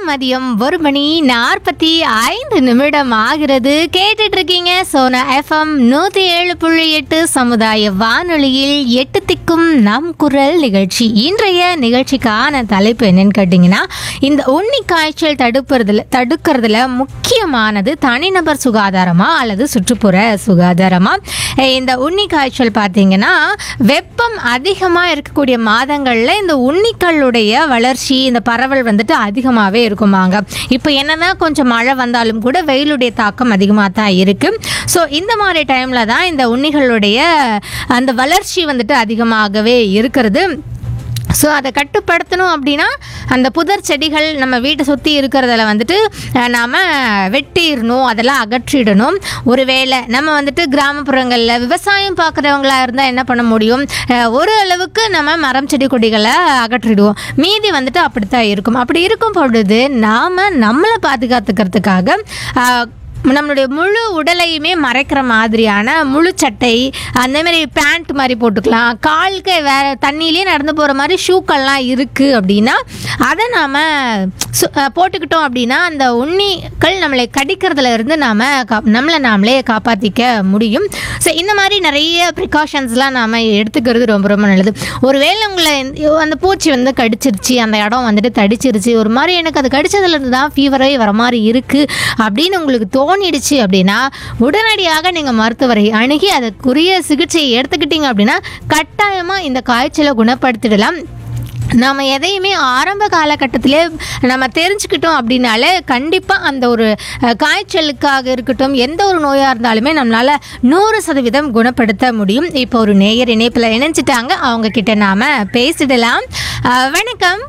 மதியம் ஒரு மணி நாற்பத்தி ஐந்து நிமிடம் ஆகிறது கேட்டுட்டு இருக்கீங்க சோனா எஃப்எம் நூத்தி ஏழு புள்ளி எட்டு சமுதாய வானொலியில் எட்டு திக்கும் நம் குரல் நிகழ்ச்சி இன்றைய நிகழ்ச்சிக்கான தலைப்பு என்னன்னு கேட்டிங்கன்னா இந்த உண்ணி காய்ச்சல் தடுப்புறதுல தடுக்கிறதுல முக்கியமானது தனிநபர் சுகாதாரமா அல்லது சுற்றுப்புற சுகாதாரமா அஹ் இந்த உண்ணி காய்ச்சல் பார்த்தீங்கன்னா வெப்பம் அதிகமாக இருக்கக்கூடிய மாதங்களில் இந்த உண்ணிக்களுடைய வளர்ச்சி இந்த பரவல் வந்துட்டு அதிகமாகவே இருக்குமாங்க இப்போ என்னதான் கொஞ்சம் மழை வந்தாலும் கூட வெயிலுடைய தாக்கம் அதிகமாக தான் இருக்குது ஸோ இந்த மாதிரி டைமில் தான் இந்த உண்ணிகளுடைய அந்த வளர்ச்சி வந்துட்டு அதிகமாகவே இருக்கிறது ஸோ அதை கட்டுப்படுத்தணும் அப்படின்னா அந்த புதர் செடிகள் நம்ம வீட்டை சுற்றி இருக்கிறதுல வந்துட்டு நாம் வெட்டிடணும் அதெல்லாம் அகற்றிடணும் ஒருவேளை நம்ம வந்துட்டு கிராமப்புறங்களில் விவசாயம் பார்க்குறவங்களா இருந்தால் என்ன பண்ண முடியும் அஹ், ஒரு அளவுக்கு நம்ம மரம் செடி கொடிகளை அகற்றிடுவோம் மீதி வந்துட்டு அப்படித்தான் இருக்கும் அப்படி இருக்கும் பொழுது நாம் நம்மளை பாதுகாத்துக்கிறதுக்காக அஹ், நம்மளுடைய முழு உடலையுமே மறைக்கிற மாதிரியான முழு சட்டை அந்த மாதிரி பேண்ட் மாதிரி போட்டுக்கலாம் காலுக்கு வேற தண்ணியிலே நடந்து போகிற மாதிரி ஷூக்கள்லாம் இருக்குது அப்படின்னா அதை நாம் போட்டுக்கிட்டோம் அப்படின்னா அந்த உண்ணிகள் நம்மளை கடிக்கிறதுல இருந்து நாம் கா நம்மளை நாமளே காப்பாற்றிக்க முடியும் ஸோ இந்த மாதிரி நிறைய ப்ரிகாஷன்ஸ்லாம் நாம் எடுத்துக்கிறது ரொம்ப ரொம்ப நல்லது ஒருவேளை உங்களை இந்த- அந்த பூச்சி வந்து கடிச்சிருச்சு அந்த இடம் வந்துட்டு தடிச்சிருச்சு ஒரு மாதிரி எனக்கு அது கடிச்சதுலேருந்து தான் ஃபீவரே வர மாதிரி இருக்குது அப்படின்னு உங்களுக்கு தோணிடுச்சு அப்படின்னா உடனடியாக நீங்கள் மருத்துவரை அணுகி அதுக்குரிய சிகிச்சையை எடுத்துக்கிட்டீங்க அப்படின்னா கட்டாயமாக இந்த காய்ச்சலை குணப்படுத்திடலாம் நாம் எதையுமே ஆரம்ப காலகட்டத்திலே நம்ம தெரிஞ்சுக்கிட்டோம் அப்படின்னாலே கண்டிப்பாக அந்த ஒரு அஹ், காய்ச்சலுக்காக இருக்கட்டும் எந்த ஒரு நோயாக இருந்தாலுமே நம்மளால் நூறு சதவீதம் குணப்படுத்த முடியும் இப்போ ஒரு நேயர் இணைப்பில் இணைஞ்சிட்டாங்க அவங்க கிட்ட நாம் பேசிடலாம் அஹ், வணக்கம்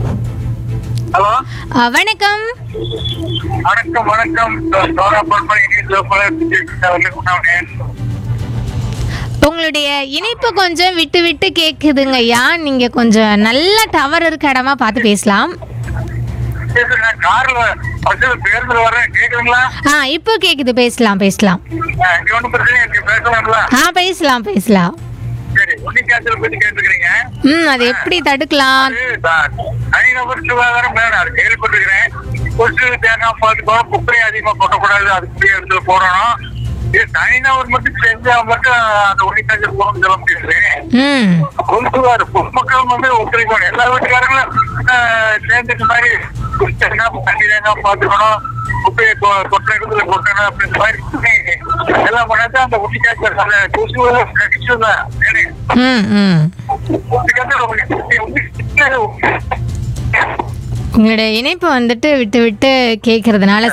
ஹலோ அஹ், வணக்கம் வணக்கம் வணக்கம் சோனா பொறுப்பை உங்களுடைய இணைப்பு கொஞ்சம் விட்டு விட்டு கேட்குதுங்க ஐயா நீங்கள் கொஞ்சம் நல்ல டவர் இருக்க இடமா பார்த்து பேசலாம் நான் கார்ல பஸ்ல பேருந்துல வரேன் கேக்குதுங்களா ஆ இப்போ கேட்குது பேசலாம் பேசலாம் ஆ, இங்க ஒண்ணும் பிரச்சனை இருக்கு பேசலாம்ல ஆ பேசலாம் பேசலாம் சரி உன்னிக்காய்ச்சல் பத்தி கேட்டுக்கிறீங்க ம் அது எப்படி தடுக்கலாம் அது தான் தனிநபர் சுகாதாரம் வேணும் அது கேள்விப்பட்டிருக்கிறேன் கொசு தேங்காய் பால் குப்பையை அதிகமா கொட்டக்கூடாது அதுக்கு இடத்துல போடணும் இது தனிநபர் மட்டும் செஞ்சா மட்டும் அந்த உன்னிக்காய்ச்சல் போகணும்னு சொல்ல முடியாது ம் பொதுவாரு பொதுமக்கள் வந்து ஒத்துழைக்கணும் எல்லா வீட்டுக்காரங்களும் ஆஹ், சேர்ந்துட்டு மாதிரி குடிச்சாங்கன்னா தண்ணி தேங்காய் பார்த்துக்கணும் குப்பையை கொ- கொட்டுற இடத்துல கொட்டணும் அப்படின்ற மாதிரி எல்லாம் பண்ணாதான் அந்த உட்டிக்காய்ச்சல் அந்த கொசு கடிச்சுதான் ம் ம் உங்களுடைய இணைப்பு வந்துட்டு விட்டு விட்டு கேட்கறதுனால